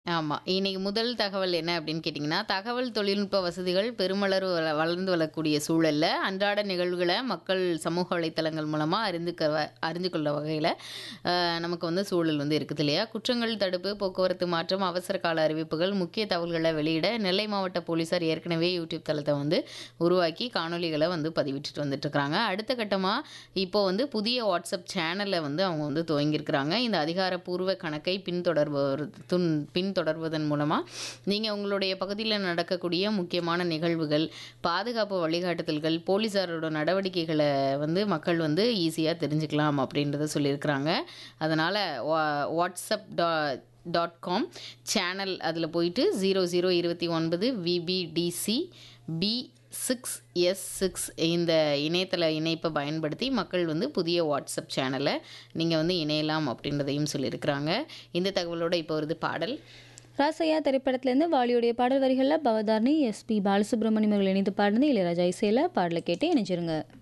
ஆமா. இன்னைக்கு முதல் தகவல் என்ன அப்படின்னு கேட்டிங்கன்னா, தகவல் தொழில்நுட்ப வசதிகள் பெருமளவு வள வளர்ந்து வரக்கூடிய சூழல்ல, அன்றாட நிகழ்வுகள மக்கள் சமூக வலைத்தளங்கள் மூலமா அறிந்துக்க அறிந்து கொள்ள வகையில, அ நமக்கு வந்து சூழல் வந்து இருக்குது இல்லையா? குற்றங்கள் தடுப்பு, போக்குவரத்து மாற்றம், அவசர கால அறிவிப்புகள், முக்கிய தகவல்கள வெளியிட நெல்லை மாவட்ட போலீசார் ஏற்கனவே யூடியூப் தளத்த வந்து உருவாக்கி காணொளிகள வந்து பதிவிட்டுட்டு வந்துட்டுருக்காங்க. அடுத்த கட்டமா இப்போ வந்து புதிய வாட்ஸ்அப் சேனல வந்து அவங்க வந்து துவங்கியிருக்கிறாங்க. இந்த அதிகாரப்பூர்வ கணக்கை பின்தொடர்பவர் துன் பின்தொடர்வதன் மூலமா, நீங்க உங்களுடைய பகுதியில நடக்கக்கூடிய முக்கியமான நிகழ்வுகள், பாதுகாப்பு வழிகாட்டுதல்கள், போலீசாரோட நடவடிக்கைகள வந்து மக்கள் வந்து ஈஸியா தெரிஞ்சுக்கலாம் அப்படின்றத சொல்லியிருக்கிறாங்க. அதனால வா வாட்ஸ்அப் டா டாட் காம் சேனல் அதில போயிட்டு 0029 விபிடிசி பி 6எஸ்6 இந்த இணையதள இணைப்ப பயன்படுத்தி மக்கள் வந்து புதிய வாட்ஸ்அப் சேனல நீங்க வந்து இணையலாம் அப்படின்றதையும் சொல்லியிருக்கிறாங்க. இந்த தகவலோட இப்போ வருது பாடல். ராசையா திரைப்படத்திலேருந்து வாலியுடைய பாடல் வரிகள்ல பவதாரணி, எஸ்பி பாலசுப்ரமணியம் அவர்கள் இணைந்து பாடினது இளையராஜா இசையில பாடல கேட்டு இணைஞ்சிருங்க.